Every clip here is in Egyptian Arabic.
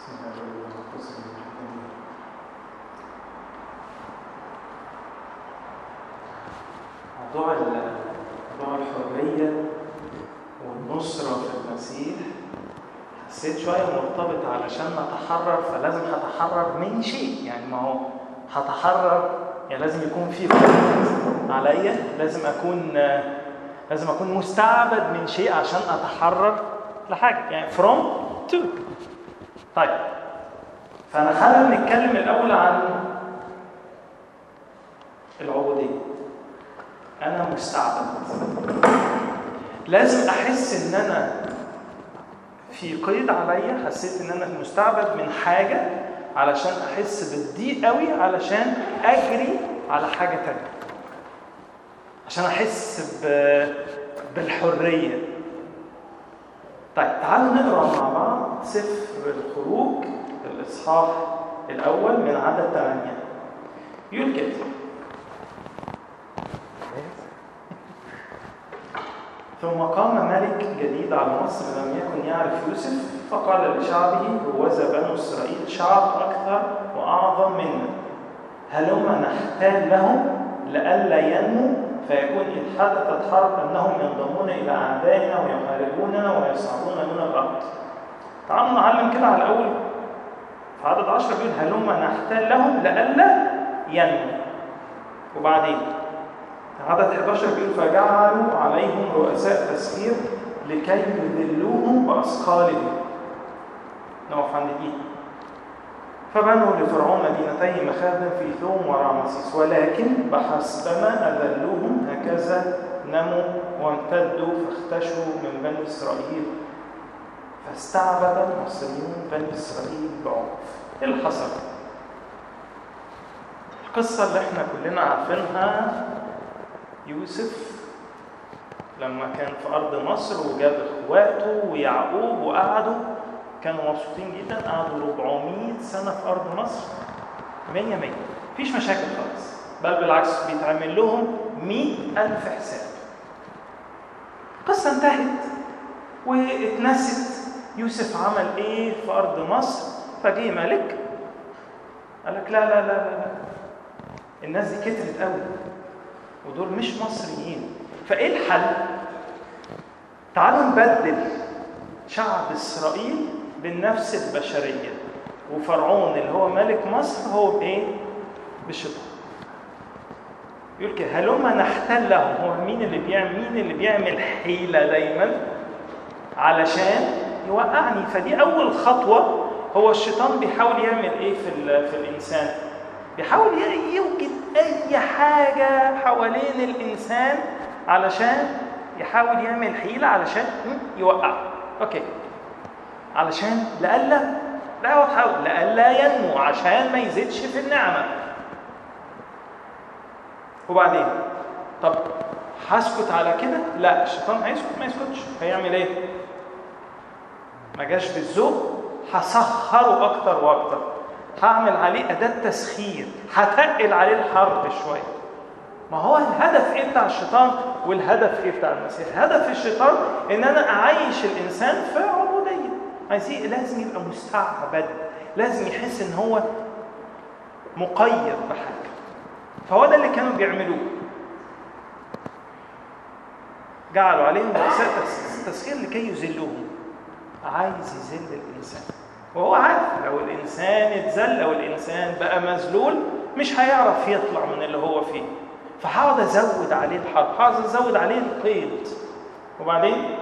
بسم الله الرحمن الرحيم موضوع ال- موضوع الحرية والنصرة في المسيح حسيت شوية مرتبط علشان نتحرر فلازم هتحرر من شيء يعني ما هو هتحرر يعني لازم يكون في قيد عليا لازم أكون لازم أكون مستعبد من شيء عشان أتحرر لحاجة يعني from to طيب فأنا خلينا نتكلم الأول عن العبودية أنا مستعبد لازم أحس إن أنا في قيد عليا حسيت إن أنا مستعبد من حاجة علشان أحس بالضيق قوي علشان أجري على حاجة تانية عشان أحس ب... بالحرية طيب تعالوا نقرا مع بعض سفر الخروج الإصحاح الأول من عدد 8 يقول كده ثم قام ملك جديد على مصر لم يكن يعرف يوسف فقال لشعبه هوذا بنو اسرائيل شعب اكثر واعظم منا هلما نحتال لهم لئلا ينمو فيكون إن حدثت حرب انهم ينضمون الى اعدائنا ويحاربوننا ويصعدون من الارض. تعالوا نعلم كده على الاول في عدد 10 بيقول هلما نحتال لهم لئلا ينمو. وبعدين عدد 11 بيقول فجعلوا عليهم رؤساء تسخير لكي يذلوهم بأثقالهم نقف عند دي فبنوا لفرعون مدينتين مخازن في ثوم ورامسيس ولكن بحسبما أذلوهم هكذا نموا وامتدوا فاختشوا من بني إسرائيل فاستعبد المصريون بني إسرائيل بعنف إيه اللي حصل؟ القصة اللي احنا كلنا عارفينها يوسف لما كان في أرض مصر وجاب إخواته ويعقوب وقعدوا كانوا مبسوطين جدا قعدوا 400 سنة في أرض مصر 100 100 مفيش مشاكل خالص بل بالعكس بيتعمل لهم 100 ألف حساب القصة انتهت واتنست يوسف عمل ايه في أرض مصر فجه ملك قال لك لا لا لا لا, لا. الناس دي كترت قوي ودول مش مصريين فايه الحل تعالوا نبدل شعب اسرائيل بالنفس البشريه وفرعون اللي هو ملك مصر هو بايه بالشيطان يقول كده هلما نحتلهم هو مين اللي بيعمل مين اللي بيعمل حيله دايما علشان يوقعني فدي اول خطوه هو الشيطان بيحاول يعمل ايه في في الانسان بيحاول يوجد اي حاجه حوالين الانسان علشان يحاول يعمل حيله علشان يوقع اوكي علشان لألا لا هو حاول لألا ينمو عشان ما يزيدش في النعمه وبعدين طب هسكت على كده لا الشيطان هيسكت ما يسكتش هيعمل ايه ما جاش بالذوق هسخره اكتر واكتر هعمل عليه أداة تسخير هتقل عليه الحرب شوية ما هو الهدف ايه بتاع الشيطان والهدف ايه بتاع المسيح هدف الشيطان ان انا اعيش الانسان في عبودية عايزين لازم يبقى مستعبد لازم يحس ان هو مقيد بحاجة فهو ده اللي كانوا بيعملوه جعلوا عليهم رؤساء تسخير لكي يذلوهم عايز يذل الانسان وهو عارف لو الانسان اتذل لو الانسان بقى مذلول مش هيعرف يطلع من اللي هو فيه فهقعد ازود عليه الحرب هقعد ازود عليه القيد وبعدين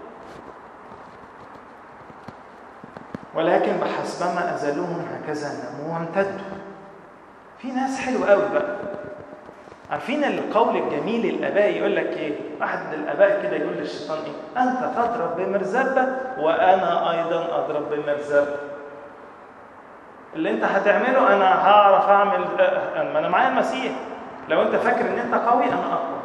ولكن بحسبما ازلوهم هكذا نموا وامتدوا في ناس حلوه قوي بقى عارفين القول الجميل الاباء يقول لك ايه واحد من الاباء كده يقول للشيطان ايه انت تضرب بمرزبه وانا ايضا اضرب بمرزبه اللي انت هتعمله انا هعرف اعمل ما انا معايا المسيح لو انت فاكر ان انت قوي انا اقوى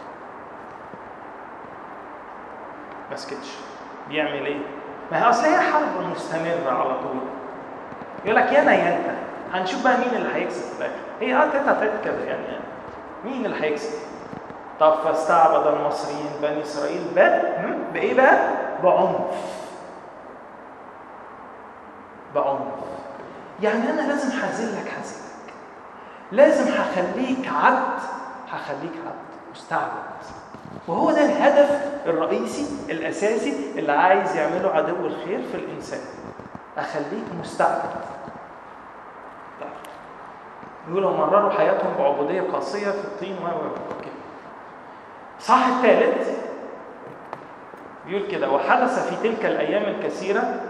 ما سكتش بيعمل ايه ما هي اصل هي حرب مستمره على طول يقول لك يا انا يا انت هنشوف بقى مين اللي هيكسب في الاخر هي اه تتا تتا كده يعني, يعني مين اللي هيكسب طب فاستعبد المصريين بني اسرائيل ب بايه بقى بعنف بعنف يعني انا لازم هذلك هذلك لازم هخليك عبد هخليك عبد مستعبد وهو ده الهدف الرئيسي الاساسي اللي عايز يعمله عدو الخير في الانسان اخليك مستعبد طيب. يقولوا مرروا حياتهم بعبوديه قاسيه في الطين و كده صح الثالث بيقول كده وحدث في تلك الايام الكثيره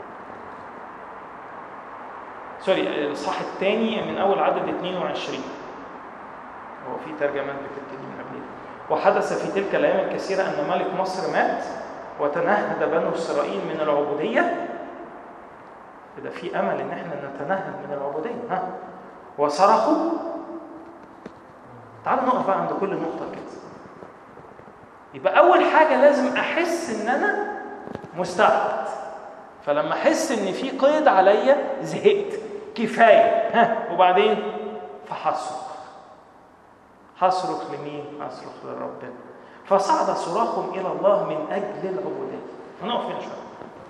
سوري الصح الثاني من اول عدد 22 هو في ترجمات بتبتدي من قبل وحدث في تلك الايام الكثيره ان ملك مصر مات وتنهد بنو اسرائيل من العبوديه ده في امل ان احنا نتنهد من العبوديه ها وصرخوا تعالوا نقف بقى عند كل نقطه كده يبقى اول حاجه لازم احس ان انا مستعبد فلما احس ان في قيد عليا زهقت كفايه ها وبعدين فحصرخ هصرخ لمين هصرخ لربنا فصعد صراخهم الى الله من اجل العبوديه هنقف هنا شويه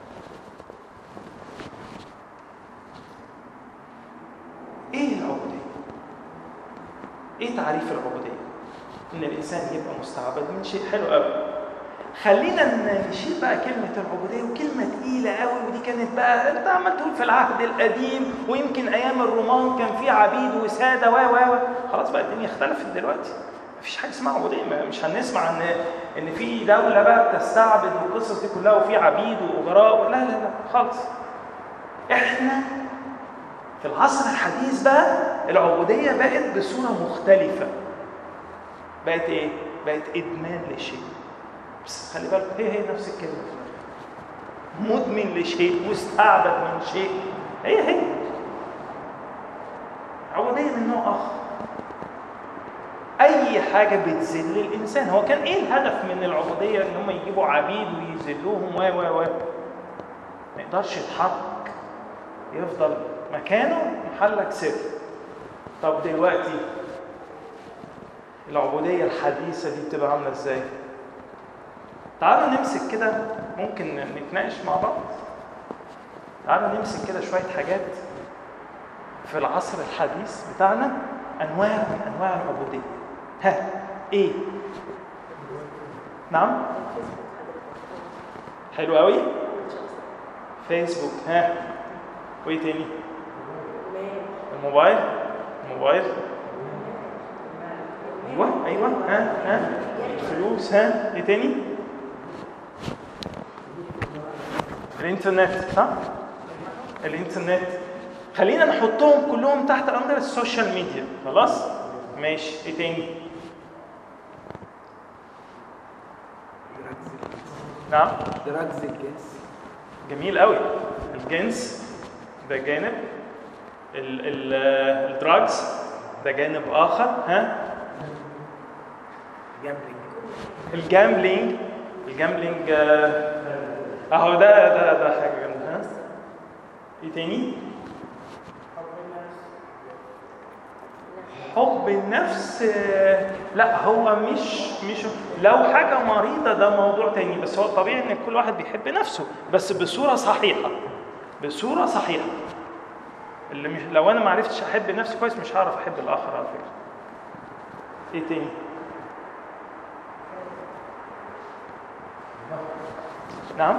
ايه العبوديه ايه تعريف العبوديه ان الانسان يبقى مستعبد من شيء حلو قوي خلينا نشيل بقى كلمة العبودية وكلمة تقيلة قوي ودي كانت بقى انت عمال تقول في العهد القديم ويمكن ايام الرومان كان في عبيد وسادة و و و خلاص بقى الدنيا اختلفت دلوقتي مفيش حاجة اسمها عبودية مش هنسمع ان ان في دولة بقى بتستعبد والقصص دي كلها وفي عبيد واجراء لا لا لا خالص احنا في العصر الحديث بقى العبودية بقت بصورة مختلفة بقت ايه؟ بقت ادمان لشيء بس خلي بالك هي هي نفس الكلمه مدمن لشيء مستعبد من شيء هي هي عبوديه من نوع اخر اي حاجه بتذل الانسان هو كان ايه الهدف من العبوديه ان هم يجيبوا عبيد ويذلوهم و و و ما يقدرش يتحرك يفضل مكانه محلك سر طب دلوقتي العبوديه الحديثه دي بتبقى عامله ازاي تعالوا نمسك كده ممكن نتناقش مع بعض تعالوا نمسك كده شوية حاجات في العصر الحديث بتاعنا أنواع من أنواع العبودية ها إيه؟ نعم؟ حلو قوي؟ فيسبوك ها وإيه تاني؟ الموبايل الموبايل ايوه ايوه ها ها فلوس ها ايه تاني؟ الانترنت صح؟ الانترنت خلينا نحطهم كلهم تحت امر السوشيال ميديا خلاص؟ ماشي ايه تاني؟ نعم دراجز الجنس جميل قوي الجنس ده جانب ال- ال- الدراجز ده جانب اخر ها جامبلينج الجامبلينج الجامبلينج آه، اهو ده ده ده حاجه جامده ها ايه تاني حب النفس آه، لا هو مش مش لو حاجه مريضه ده موضوع تاني بس هو الطبيعي ان كل واحد بيحب نفسه بس بصوره صحيحه بصوره صحيحه اللي مش لو انا ما عرفتش احب نفسي كويس مش هعرف احب الاخر على فكره ايه تاني نعم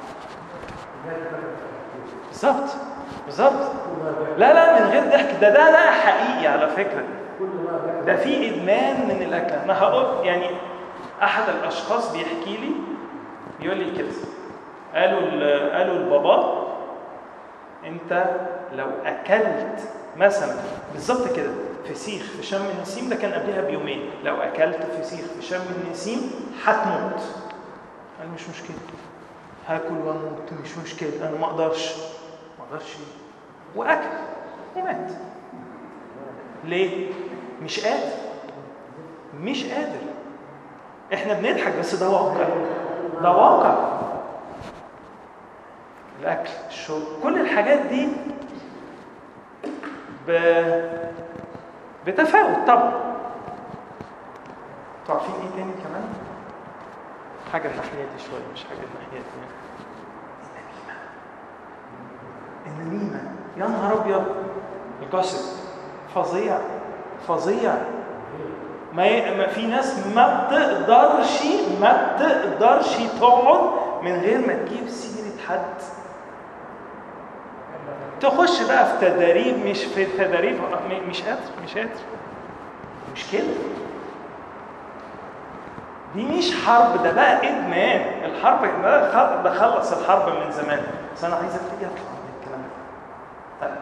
بالظبط بالظبط لا لا من غير ضحك ده ده ده حقيقي على فكره ده في ادمان من الاكل انا هقول يعني احد الاشخاص بيحكي لي بيقول لي كده قالوا ل- قالوا لبابا انت لو اكلت مثلا بالظبط كده فسيخ في شم النسيم ده كان قبلها بيومين لو اكلت فسيخ في شم النسيم هتموت قال مش مشكله هاكل واموت مش مشكله انا ما اقدرش ما اقدرش واكل ومات ليه مش قادر مش قادر احنا بنضحك بس ده واقع ده واقع الاكل الشرب كل الحاجات دي ب... بتفاوت طبعا انتوا عارفين ايه تاني كمان حاجه الناحيه دي شويه مش حاجه الناحيه دي النميمه النميمه يا نهار ابيض الجوسب فظيع فظيع ما, ي... ما في ناس ما بتقدرش ما بتقدرش تقعد من غير ما تجيب سيره حد تخش بقى في تداريب مش في تداريب مش قادر مش قادر مش كده دي مش حرب ده بقى ادمان الحرب ده ده خلص الحرب من زمان بس انا عايز ابتدي اطلع من الكلام ده طيب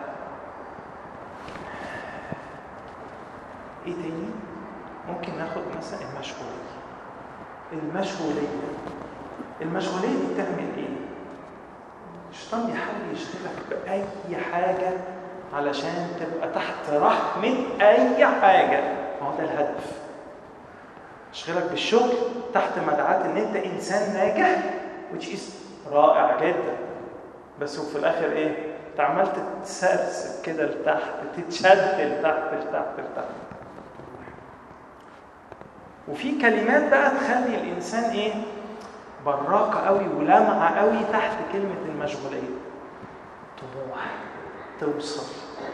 ايه تاني ممكن ناخد مثلا المشغوليه المشغوليه المشغوليه دي بتعمل ايه الشيطان بيحاول يشغلك باي حاجه علشان تبقى تحت رحمه اي حاجه ما هو ده الهدف اشغلك بالشغل تحت مدعاة ان انت انسان ناجح which is رائع جدا بس وفي الاخر ايه انت عمال تتسرسب كده لتحت تتشد لتحت لتحت لتحت وفي كلمات بقى تخلي الانسان ايه براقه قوي ولامعه قوي تحت كلمه المشغوليه طموح توصل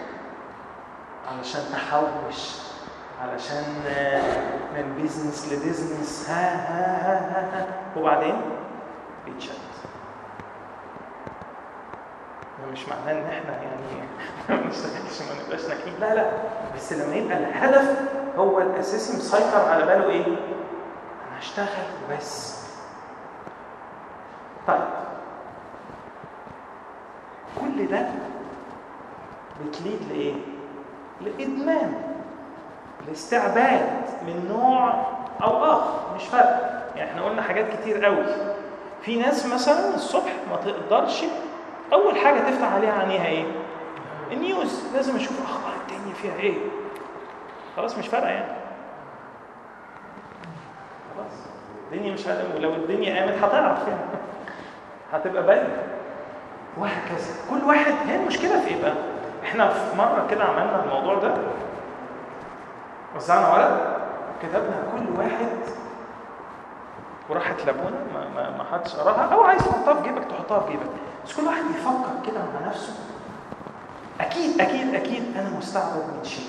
علشان تحوش علشان من بيزنس لبيزنس ها ها ها ها, ها. وبعدين بيتشد ده مش معناه ان احنا يعني ما نشتغلش ما نبقاش ناجحين لا لا بس لما يبقى الهدف هو الاساسي مسيطر على باله ايه؟ انا هشتغل وبس طيب كل ده بتليد لايه؟ لادمان لاستعباد من نوع او اخر مش فرق يعني احنا قلنا حاجات كتير قوي في ناس مثلا الصبح ما تقدرش اول حاجه تفتح عليها عينيها ايه النيوز لازم اشوف اخبار الدنيا فيها ايه خلاص مش فارقه يعني خلاص الدنيا مش هتقوم ولو الدنيا قامت هتعرف يعني هتبقى باينه وهكذا كل واحد هي المشكله في ايه بقى احنا في مره كده عملنا الموضوع ده وزعنا ورق كتبنا كل واحد وراحت لابونا ما, ما, ما حدش قراها او عايز تحطها في جيبك تحطها في جيبك بس كل واحد يفكر كده مع نفسه اكيد اكيد اكيد انا مستعبد من شيء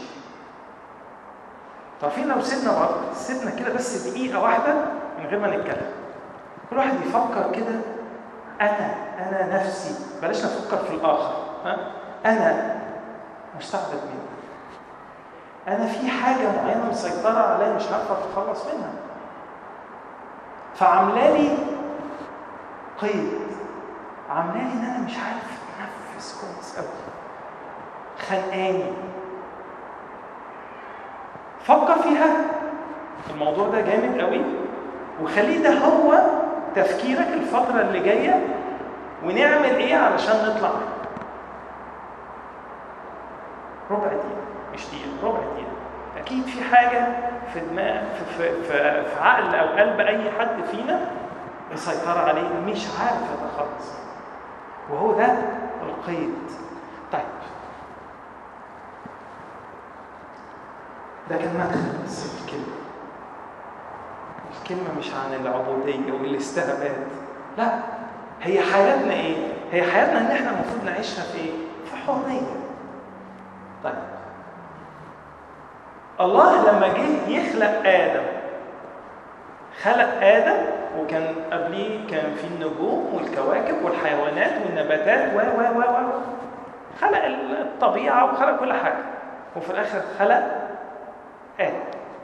عارفين لو سيبنا بعض سيبنا كده بس دقيقه واحده من غير ما نتكلم كل واحد يفكر كده انا انا نفسي بلاش نفكر في الاخر ها انا مستعبد مني انا في حاجه معينه مسيطره عليا مش عارفه اتخلص منها فعاملالي قيد عاملالي ان انا مش عارف اتنفس كويس قوي خانقاني فكر فيها الموضوع ده جامد قوي وخليه ده هو تفكيرك الفترة اللي جاية ونعمل ايه علشان نطلع ربع دقيقة مش دقيقة ربع دقيقة أكيد في حاجة في دماغ في, في, في, في عقل أو قلب أي حد فينا مسيطرة عليه مش عارف يتخلص وهو ده القيد طيب ده كان مدخل بس الكلمة الكلمة مش عن العبودية والاستعباد لا هي حياتنا ايه؟ هي حياتنا ان احنا المفروض نعيشها في ايه؟ في حرية طيب الله لما جه يخلق آدم خلق آدم وكان قبليه كان في النجوم والكواكب والحيوانات والنباتات و و و و خلق الطبيعة وخلق كل حاجة وفي الآخر خلق آدم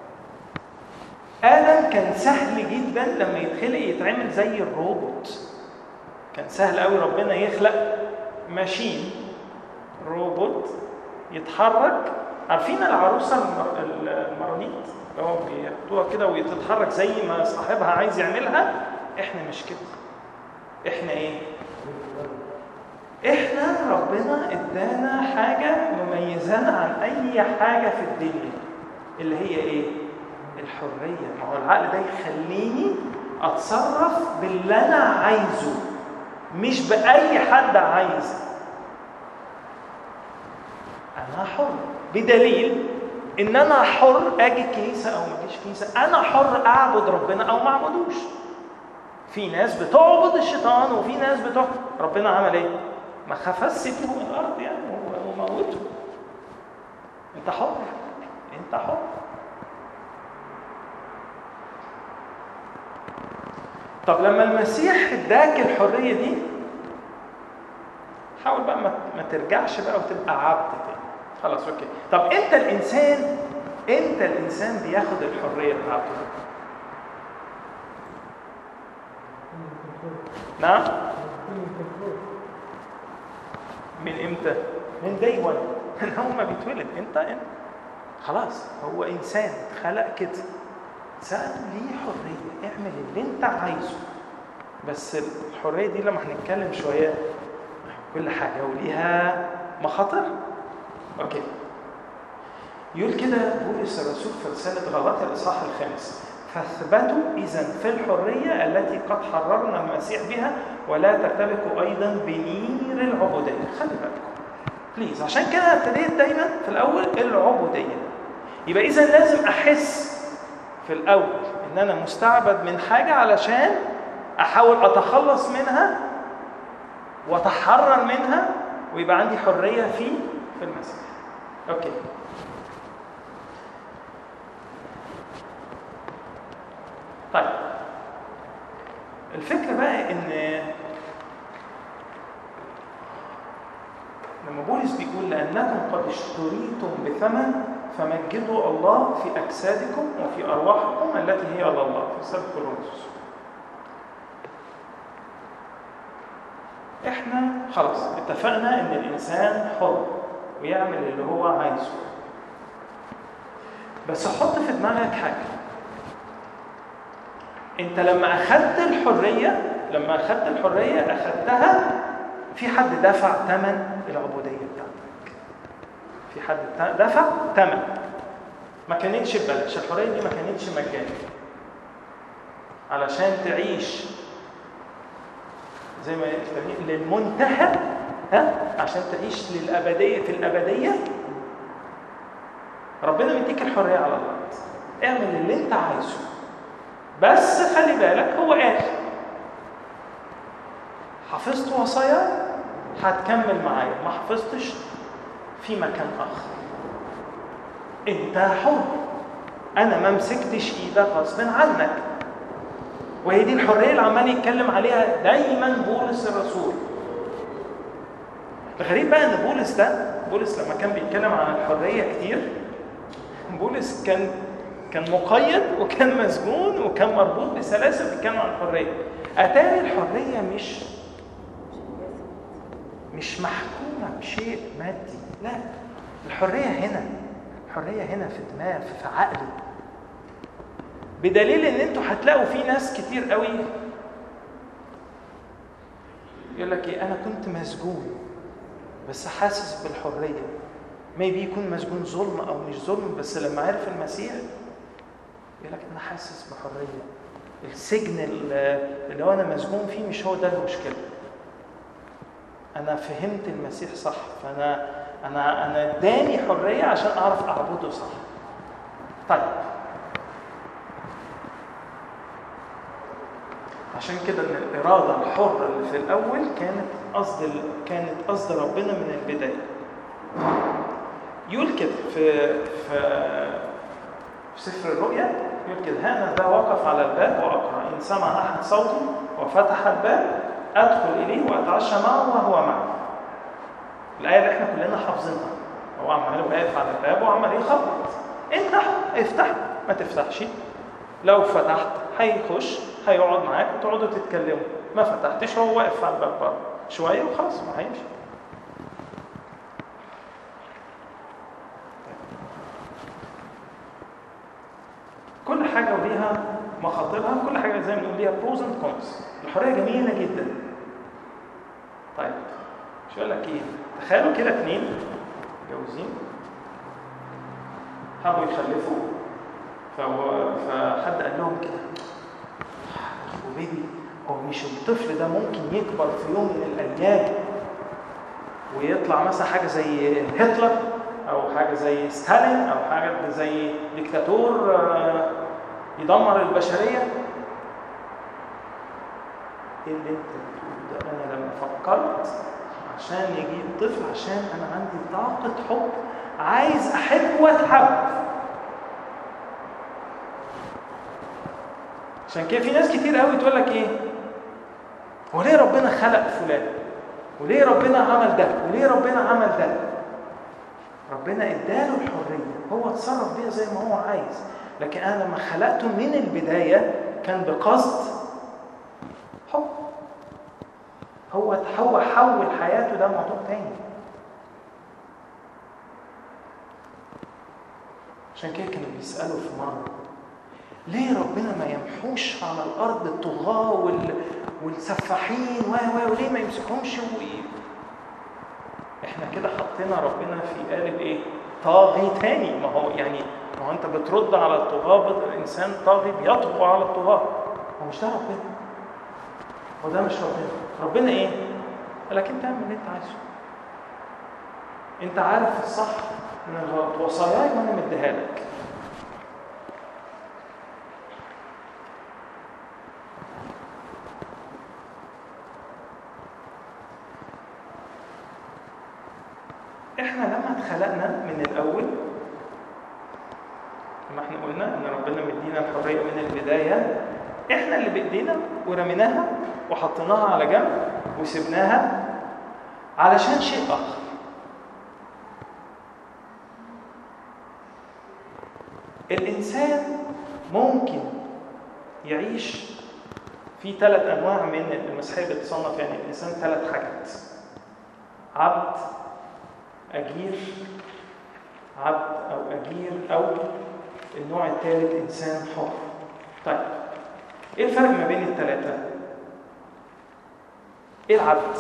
آدم كان سهل جدا لما يتخلق يتعمل زي الروبوت كان سهل قوي ربنا يخلق ماشين روبوت يتحرك عارفين العروسة المرانيت اللي هو بياخدوها كده وتتحرك زي ما صاحبها عايز يعملها احنا مش كده احنا ايه احنا ربنا ادانا حاجة مميزانا عن اي حاجة في الدنيا اللي هي ايه الحرية ما هو العقل ده يخليني اتصرف باللي انا عايزه مش باي حد عايز انا حر بدليل ان انا حر اجي كنيسه او ما اجيش كنيسه انا حر اعبد ربنا او ما اعبدوش في ناس بتعبد الشيطان وفي ناس بتعبد ربنا عمل ايه ما خفس فوق الارض يعني وموته انت حر انت حر طب لما المسيح اداك الحريه دي حاول بقى ما ترجعش بقى وتبقى عبد تاني خلاص اوكي طب انت الانسان انت الانسان بياخد الحريه بتاعته نعم من امتى من داي 1 من اول ما بيتولد انت انت خلاص هو انسان خلق كده سأل ليه حريه اعمل اللي انت عايزه بس الحريه دي لما هنتكلم شويه كل حاجه وليها مخاطر اوكي يقول كده بولس الرسول في رساله غلاطيا الاصحاح الخامس فاثبتوا اذا في الحريه التي قد حررنا المسيح بها ولا ترتبكوا ايضا بنير العبوديه خلي بالكم بليز عشان كده ابتديت دايما في الاول العبوديه يبقى اذا لازم احس في الاول ان انا مستعبد من حاجه علشان احاول اتخلص منها واتحرر منها ويبقى عندي حريه في في المسيح اوكي طيب الفكره بقى ان لما بولس بيقول لانكم قد اشتريتم بثمن فمجدوا الله في اجسادكم وفي ارواحكم التي هي لله في سبب كورنثوس احنا خلاص اتفقنا ان الانسان حر ويعمل اللي هو عايزه بس حط في دماغك حاجه انت لما اخذت الحريه لما اخذت الحريه اخذتها في حد دفع ثمن العبوديه بتاعتك في حد دفع ثمن ما كانتش ببلاش الحريه دي ما كانتش مجانيه علشان تعيش زي ما للمنتهى ها عشان تعيش للابديه في الابديه ربنا مديك الحريه على الارض اعمل اللي انت عايزه بس خلي بالك هو قال حفظت وصايا هتكمل معايا ما حفظتش في مكان اخر انت حر انا ما مسكتش ايدك غصب عنك وهي دي الحريه اللي عمال يتكلم عليها دايما بولس الرسول الغريب بقى ان بولس ده بولس لما كان بيتكلم عن الحريه كتير بولس كان كان مقيد وكان مسجون وكان مربوط بسلاسل بيتكلم عن الحريه اتاري الحريه مش مش محكومه بشيء مادي لا الحريه هنا الحريه هنا في دماغ في عقله بدليل ان انتوا هتلاقوا في ناس كتير قوي يقول لك ايه انا كنت مسجون بس حاسس بالحريه ميبي يكون مسجون ظلم او مش ظلم بس لما عرف المسيح يقول لك انا حاسس بحريه السجن اللي هو انا مسجون فيه مش هو ده المشكله انا فهمت المسيح صح فانا انا انا اداني حريه عشان اعرف اعبده صح طيب عشان كده ان الاراده الحره اللي في الاول كانت قصد كانت قصد ربنا من البدايه يقول كده في في في سفر الرؤيا يقول كده ها ذا وقف على الباب واقرا ان سمع احد صوتي وفتح الباب ادخل اليه واتعشى معه وهو معي الايه اللي احنا كلنا حافظينها هو عمال واقف على الباب وعمال يخبط انت افتح ما تفتحش لو فتحت هيخش هيقعد معاك وتقعدوا تتكلموا ما فتحتش هو واقف على الباب بره شويه وخلاص ما هيمشي كل حاجه وليها مخاطرها كل حاجه زي ما بنقول ليها بروز اند كونز الحريه جميله جدا طيب شو اقول لك ايه تخيلوا كده اثنين متجوزين حبوا يخلفوا فهو فحد قال لهم كده بيبي هو مش الطفل ده ممكن يكبر في يوم من الايام ويطلع مثلا حاجه زي هتلر او حاجه زي ستالين او حاجه زي ديكتاتور يدمر البشريه ايه اللي انت بتقوله ده انا لما فكرت عشان يجيب طفل عشان انا عندي طاقه حب عايز احب واتحب عشان كده في ناس كتير قوي تقول لك ايه هو ليه ربنا خلق فلان وليه ربنا عمل ده وليه ربنا عمل ده ربنا اداله الحريه هو اتصرف بيها زي ما هو عايز لكن انا لما خلقته من البدايه كان بقصد حب هو هو حول حياته ده موضوع تاني عشان كده كانوا بيسالوا في مره ليه ربنا ما يمحوش على الارض الطغاه وال... والسفاحين و و وليه ما يمسكهمش و... احنا كده حطينا ربنا في قالب ايه طاغي تاني ما هو يعني ما هو انت بترد على الطغاه الانسان طاغي بيطغى على الطغاه هو مش ده ربنا هو ده مش ربنا ربنا ايه قال لك انت اعمل اللي انت عايزه انت عارف الصح من الغلط وصاياي وانا مديها لك احنا لما اتخلقنا من الاول لما احنا قلنا ان ربنا مدينا الحريه من البدايه احنا اللي بايدينا ورميناها وحطيناها على جنب وسبناها علشان شيء اخر الانسان ممكن يعيش في ثلاث انواع من المسيحيه بتصنف يعني الانسان ثلاث حاجات عبد أجير عبد أو أجير أو النوع الثالث إنسان حر طيب إيه الفرق ما بين الثلاثة؟ إيه العبد؟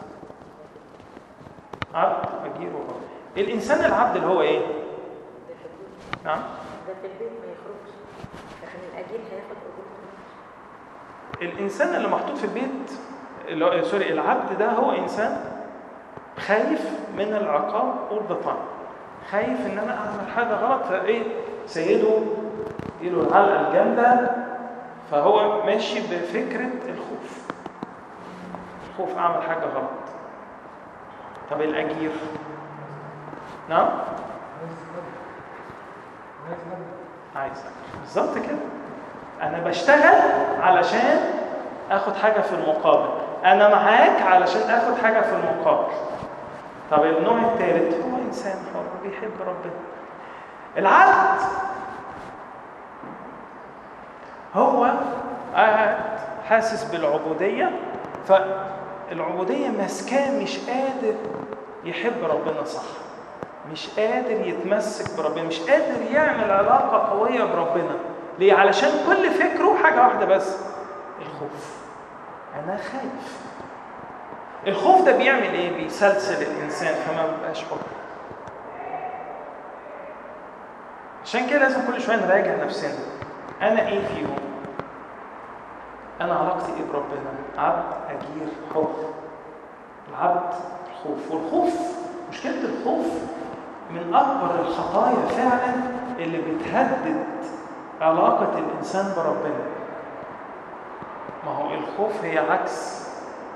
عبد أجير وحر الإنسان العبد اللي هو إيه؟ نعم ده في البيت ما يخرجش لكن الاجير هياخد اجرته الإنسان اللي محطوط في البيت اللي هو سوري العبد ده هو إنسان خايف من العقاب all the time خايف ان انا اعمل حاجه غلط فايه سيده يديله العلقه الجامده فهو ماشي بفكره الخوف الخوف اعمل حاجه غلط طب الاجير نعم عايز أجر. بالظبط كده انا بشتغل علشان اخد حاجه في المقابل انا معاك علشان اخد حاجه في المقابل طب النوع الثالث هو انسان حر بيحب ربنا العبد هو قاعد حاسس بالعبوديه فالعبوديه ماسكاه مش قادر يحب ربنا صح مش قادر يتمسك بربنا مش قادر يعمل علاقه قويه بربنا ليه علشان كل فكره حاجه واحده بس الخوف انا خايف الخوف ده بيعمل ايه بيسلسل الانسان فما بيبقاش حر عشان كده لازم كل شويه نراجع نفسنا انا ايه فيهم انا علاقتي ايه بربنا عبد اجير حر العبد الخوف والخوف مشكله الخوف من اكبر الخطايا فعلا اللي بتهدد علاقه الانسان بربنا ما هو الخوف هي عكس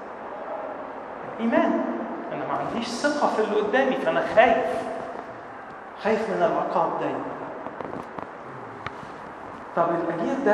ايمان انا ما عنديش ثقه في اللي قدامي فانا خايف خايف من العقاب دايما طب الاجير ده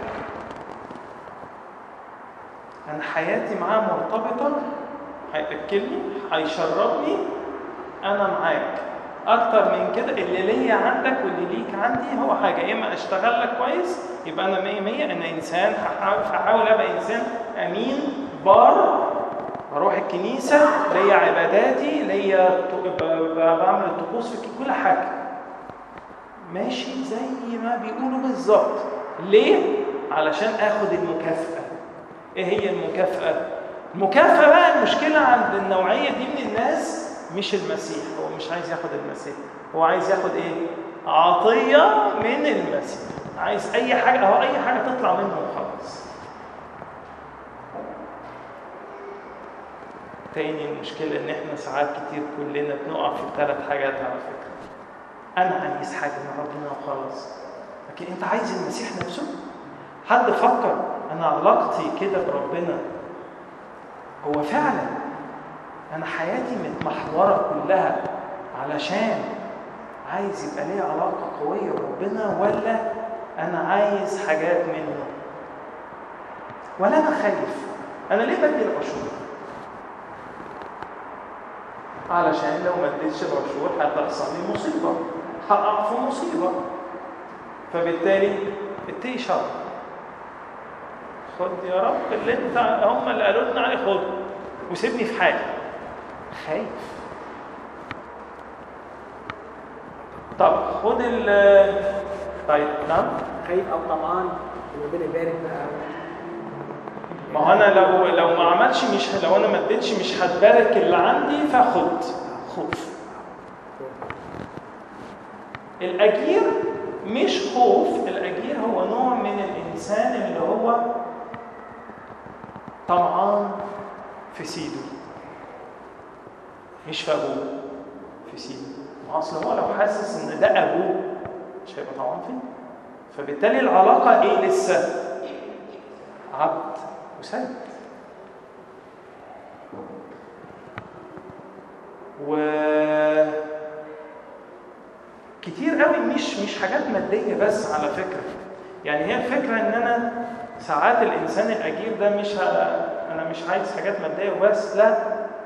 انا حياتي معاه مرتبطه هياكلني هيشربني انا معاك اكتر من كده اللي ليا عندك واللي ليك عندي هو حاجه يا اما اشتغل لك كويس يبقى انا 100 100 انا انسان هحاول هحاول ابقى انسان امين بار بروح الكنيسة ليا عباداتي ليا بعمل الطقوس في كل حاجة ماشي زي ما بيقولوا بالظبط ليه؟ علشان اخد المكافأة ايه هي المكافأة؟ المكافأة بقى المشكلة عند النوعية دي من الناس مش المسيح هو مش عايز ياخد المسيح هو عايز ياخد ايه؟ عطية من المسيح عايز اي حاجة اهو اي حاجة تطلع منه وخلاص تاني المشكلة إن إحنا ساعات كتير كلنا بنقع في الثلاث حاجات على فكرة. أنا عايز حاجة من ربنا وخلاص. لكن أنت عايز المسيح نفسه؟ حد فكر أنا علاقتي كده بربنا هو فعلا انا حياتي متمحوره كلها علشان عايز يبقى ليا علاقه قويه بربنا ولا انا عايز حاجات منه ولا انا خايف انا ليه بدي العشور علشان لو ما اديتش العشور هتحصل لي مصيبه هقع في مصيبه فبالتالي اتقي شر خد يا رب اللي انت هم اللي قالوا لنا عليه خده وسيبني في حالي خايف طب خد ال طيب نعم خايف او طمعان وربنا يبارك بقى ما هو انا لو لو ما عملش مش لو انا ما اديتش مش هتبارك اللي عندي فخد خوف الاجير مش خوف الاجير هو نوع من الانسان اللي هو طمعان في سيده مش في ابوه في سيده ما اصل هو لو حاسس ان ده ابوه مش هيبقى طمعان فيه فبالتالي العلاقه ايه لسه عبد وسيد و كتير قوي مش مش حاجات ماديه بس على فكره يعني هي الفكره ان انا ساعات الانسان الاجير ده مش ه... انا مش عايز حاجات ماديه وبس لا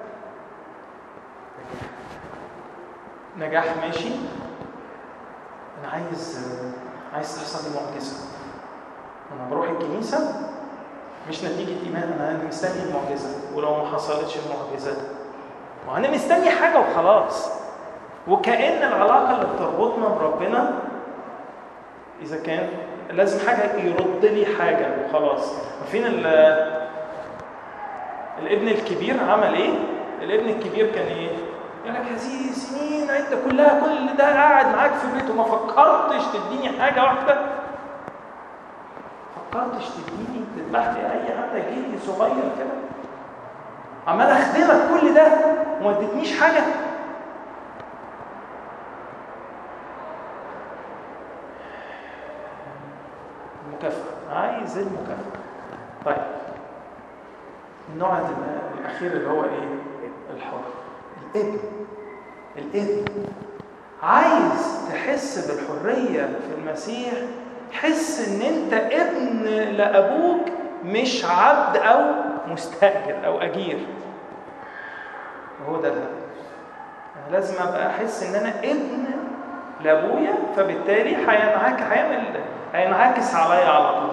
نجاح ماشي انا عايز عايز تحصل لي معجزه انا بروح الكنيسه مش نتيجه ايمان انا مستني المعجزه ولو ما حصلتش المعجزه وانا مستني حاجه وخلاص وكأن العلاقة اللي بتربطنا بربنا إذا كان لازم حاجة يرد لي حاجة وخلاص عارفين الابن الكبير عمل إيه؟ الابن الكبير كان إيه؟ يقول لك هذه سنين أنت كلها كل ده قاعد معاك في البيت وما فكرتش تديني حاجة واحدة فكرتش تديني تذبح لي أي حتى جيلي صغير كده عمال أخدمك كل ده وما اديتنيش حاجة المكافأة عايز المكافأة طيب النوع الأخير اللي هو إيه؟ الحر الابن الابن عايز تحس بالحرية في المسيح حس إن أنت ابن لأبوك مش عبد أو مستأجر أو أجير وهو ده الهدف أنا لازم أبقى أحس إن أنا ابن لأبويا فبالتالي هينعكس هيعمل هينعكس عليا على طول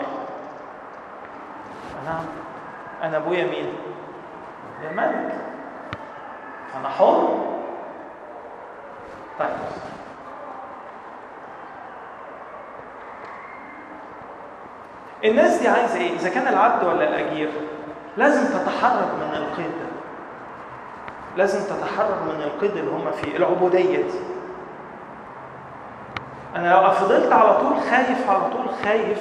انا انا ابويا مين الملك انا حر طيب الناس دي عايزه ايه اذا كان العبد ولا الاجير لازم تتحرر من القيد ده لازم تتحرر من القيد اللي هم فيه العبوديه دي انا لو فضلت على طول خايف على طول خايف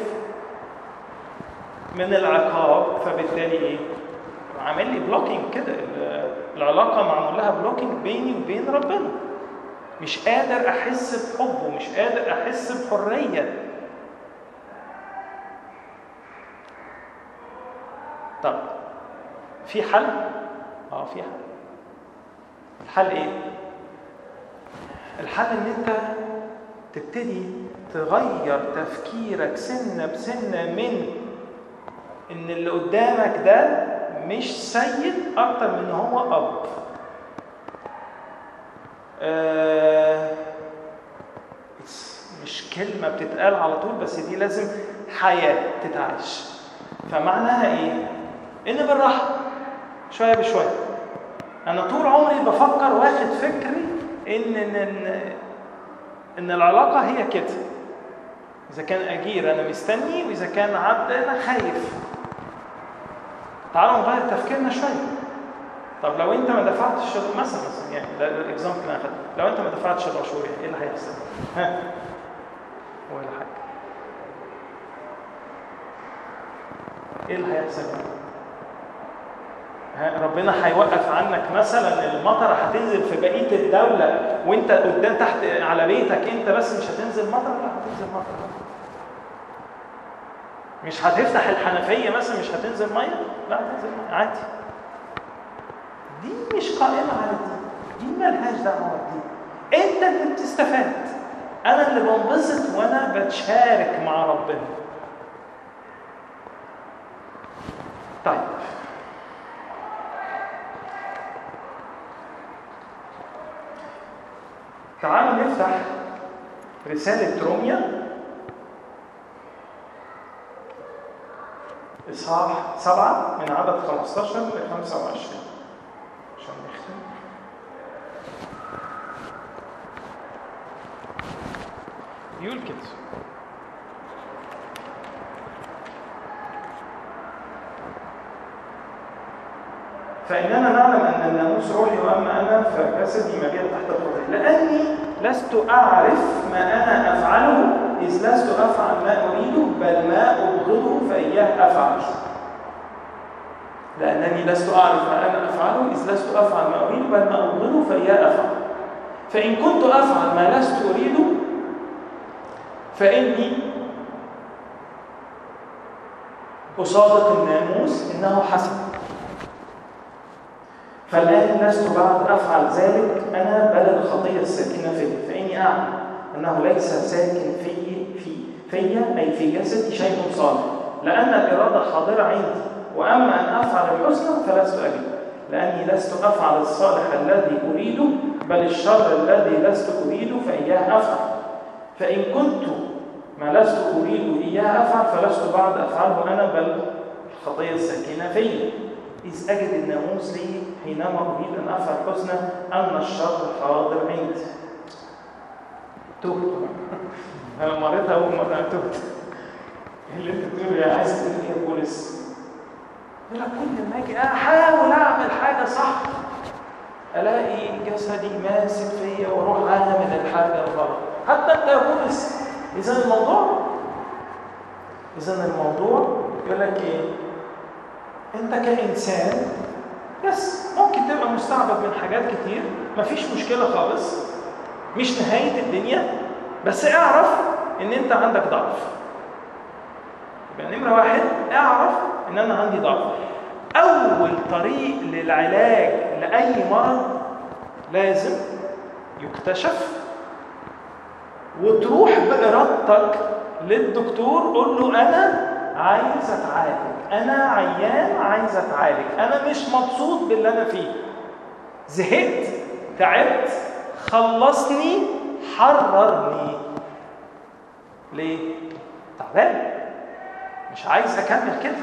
من العقاب فبالتالي ايه عامل لي بلوكينج كده العلاقه معمول لها بلوكينج بيني وبين ربنا مش قادر احس بحبه مش قادر احس بحريه طب في حل اه في حل الحل ايه الحل ان انت تبتدي تغير تفكيرك سنة بسنة من إن اللي قدامك ده مش سيد أكتر من هو أب. آه مش كلمة بتتقال على طول بس دي لازم حياة تتعاش. فمعناها إيه؟ إن بالراحة شوية بشوية. أنا طول عمري بفكر واخد فكري إن إن, إن ان العلاقه هي كده اذا كان اجير انا مستني واذا كان عبد انا خايف تعالوا نغير تفكيرنا شويه طب لو انت ما دفعتش مثلا مثلا يعني ده الاكزامبل اللي انا اخدته لو انت ما دفعتش العشور ايه اللي هيحصل؟ ها ولا حاجه ايه اللي هيحصل؟ ربنا هيوقف عنك مثلا المطره هتنزل في بقيه الدوله وانت قدام تحت على بيتك انت بس مش هتنزل مطر لا هتنزل مطر مش هتفتح الحنفيه مثلا مش هتنزل ميه لا هتنزل ميه عادي دي مش قائمة على دي دي ملهاش دعوة بدي انت اللي بتستفاد انا اللي بنبسط وانا بتشارك مع ربنا طيب تعالوا نفتح رسالة روميا إصحاح سبعة من عدد 15 ل 25 عشان نختم يقول كده فإننا نعلم أن الناموس روحي وأما أنا فجسدي مجال تحت الخطية لأني لست أعرف ما أنا أفعله إذ لست أفعل ما أريده بل ما أبغضه فإياه أفعل لأنني لست أعرف ما أنا أفعله إذ لست أفعل ما أريد بل ما أبغضه فإياه أفعل فإن كنت أفعل ما لست أريده فإني أصادق الناموس إنه حسن فالآن لست بعد أفعل ذلك أنا بل الخطية الساكنة في فإني أعلم أنه ليس ساكن في في فيا أي في جسدي شيء صالح لأن الإرادة حاضرة عندي وأما أن أفعل الحسنى فلست أجد لأني لست أفعل الصالح الذي أريده بل الشر الذي لست أريده فإياه أفعل فإن كنت ما لست أريد إياه أفعل فلست بعد أفعله أنا بل الخطية الساكنة فيا إذ أجد الناموس لي حينما أريد أن أفعل الحسنى أن الشر حاضر عندي تهت أنا مريتها أول مرة تهت اللي أنت بتقوله يا عايز تقول إيه يا بولس؟ يقول لك كل ما أجي أحاول أعمل حاجة صح ألاقي جسدي ماسك فيا وأروح أعمل الحاجة الغلط حتى أنت يا بولس إذا الموضوع إذا الموضوع يقول لك إيه؟ انت كانسان بس ممكن تبقى مستعبد من حاجات كتير مفيش مشكله خالص مش نهايه الدنيا بس اعرف ان انت عندك ضعف يبقى نمره واحد اعرف ان انا عندي ضعف اول طريق للعلاج لاي مرض لازم يكتشف وتروح بارادتك للدكتور قول له انا عايز اتعالج انا عيان عايز اتعالج انا مش مبسوط باللي انا فيه زهقت تعبت خلصني حررني ليه تعبان مش عايز اكمل كده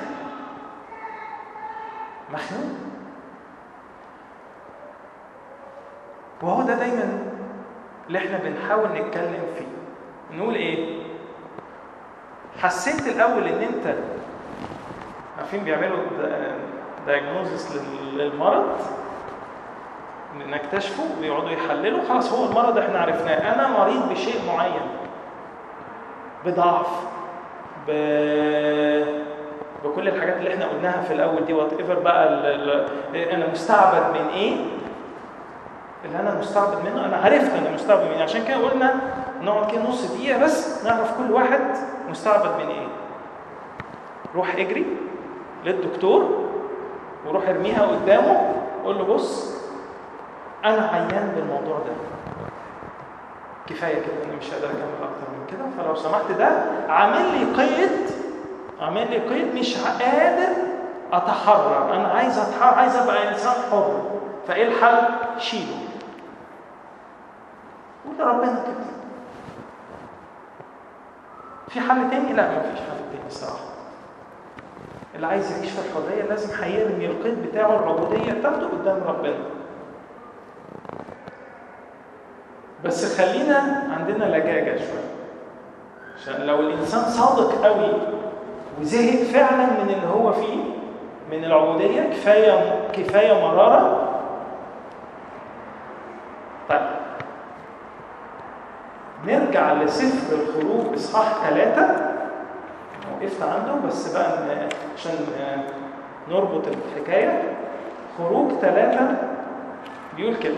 مخنوق وهو ده دايما اللي احنا بنحاول نتكلم فيه نقول ايه حسيت الاول ان انت عارفين بيعملوا دايجنوزس للمرض نكتشفه ويقعدوا يحللوا خلاص هو المرض احنا عرفناه انا مريض بشيء معين بضعف ب... بكل الحاجات اللي احنا قلناها في الاول دي وات ايفر بقى ال... ال... انا مستعبد من ايه اللي انا مستعبد منه انا عرفت انا مستعبد من ايه عشان كده قلنا نقعد كده نص دقيقه بس نعرف كل واحد مستعبد من ايه روح اجري للدكتور وروح ارميها قدامه قول له بص انا عيان بالموضوع ده كفايه كده انا مش قادر اكمل اكتر من كده فلو سمحت ده عامل لي قيد عامل لي قيد مش قادر اتحرر انا عايز اتحرر عايز ابقى انسان حر فايه الحل شيله وده ربنا كده في حل تاني لا مفيش حل تاني الصراحه اللي عايز يعيش في الحريه لازم هيرمي القيد بتاعه العبوديه بتاعته قدام ربنا بس خلينا عندنا لجاجه شويه عشان لو الانسان صادق قوي وزهق فعلا من اللي هو فيه من العبوديه كفايه كفايه مراره طيب نرجع لسفر الخروج اصحاح ثلاثة وقفت عنده بس بقى عشان نربط الحكاية خروج ثلاثة بيقول كده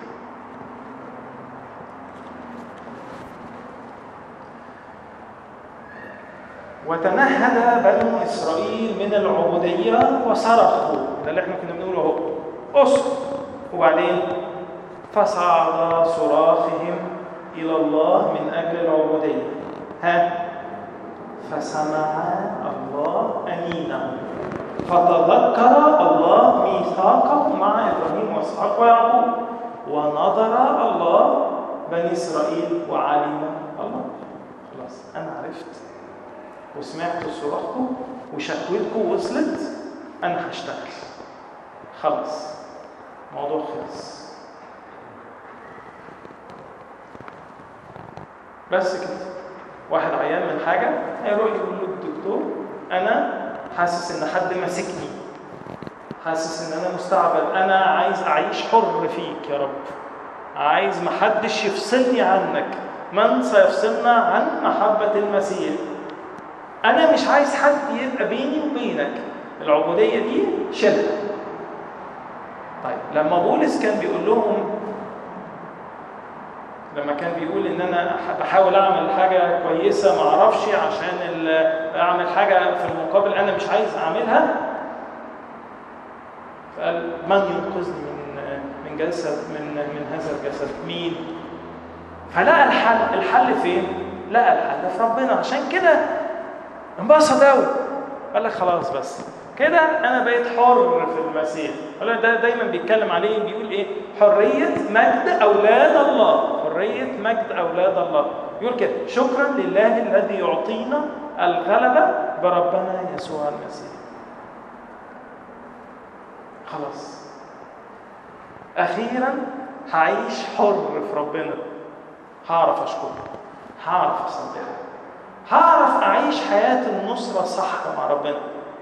وتنهد بنو إسرائيل من العبودية وصرخوا ده اللي احنا كنا بنقوله اهو اسكت وبعدين فصعد صراخهم إلى الله من أجل العبودية ها فسمع الله أنينهم فتذكر الله ميثاقه مع إبراهيم وإسحاق ويعقوب ونظر الله بني إسرائيل وعلم الله خلاص أنا عرفت وسمعت صراخكم وشكوتكم وصلت أنا هشتغل خلص الموضوع خلص بس كده واحد عيان من حاجة هيروح يقول له الدكتور أنا حاسس إن حد ماسكني حاسس إن أنا مستعبد أنا عايز أعيش حر فيك يا رب عايز محدش يفصلني عنك من سيفصلنا عن محبة المسيح أنا مش عايز حد يبقى بيني وبينك العبودية دي شلة طيب لما بولس كان بيقول لهم لما كان بيقول ان انا بحاول اعمل حاجه كويسه ما اعرفش عشان اعمل حاجه في المقابل انا مش عايز اعملها فقال من ينقذني من من جسد من من هذا الجسد مين فلقى الحل الحل فين لقى الحل في ربنا عشان كده انبسط قوي قال لك خلاص بس كده انا بقيت حر في المسيح ده دايما بيتكلم عليه بيقول ايه حريه مجد اولاد الله حريه مجد اولاد الله يقول كده شكرا لله الذي يعطينا الغلبه بربنا يسوع المسيح خلاص اخيرا هعيش حر في ربنا هعرف اشكره هعرف اصدقه هعرف اعيش حياه النصره صح مع ربنا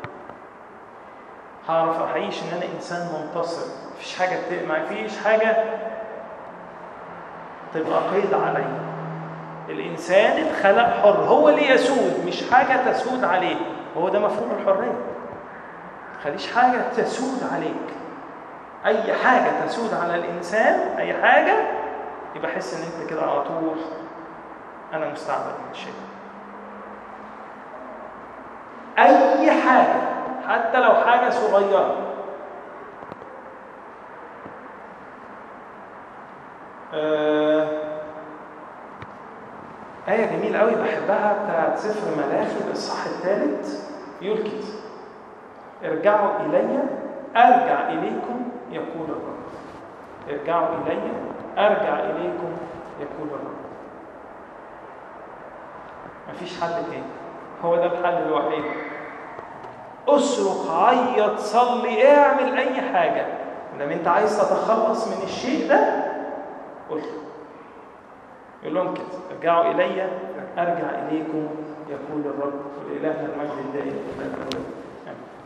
هعرف اعيش ان انا انسان منتصر مفيش حاجه ما فيش حاجه تبقى قيد عليا الانسان اتخلق حر هو اللي يسود مش حاجه تسود عليه هو ده مفهوم الحريه خليش حاجه تسود عليك اي حاجه تسود على الانسان اي حاجه يبقى حس ان انت كده على طول انا مستعبد من شيء اي حاجه حتى لو حاجة صغيرة آه آية جميلة قوي بحبها بتاعت سفر ملاخي الإصحاح الثالث يقول كده ارجعوا إلي أرجع إليكم يقول الرب ارجعوا إلي أرجع إليكم يقول الرب مفيش حل تاني هو ده الحل الوحيد اصرخ عيط صلي اعمل اي حاجه لما انت عايز تتخلص من الشيء ده قل يقول لهم كده ارجعوا الي ارجع اليكم يقول الرب ولالهنا المجد الدائم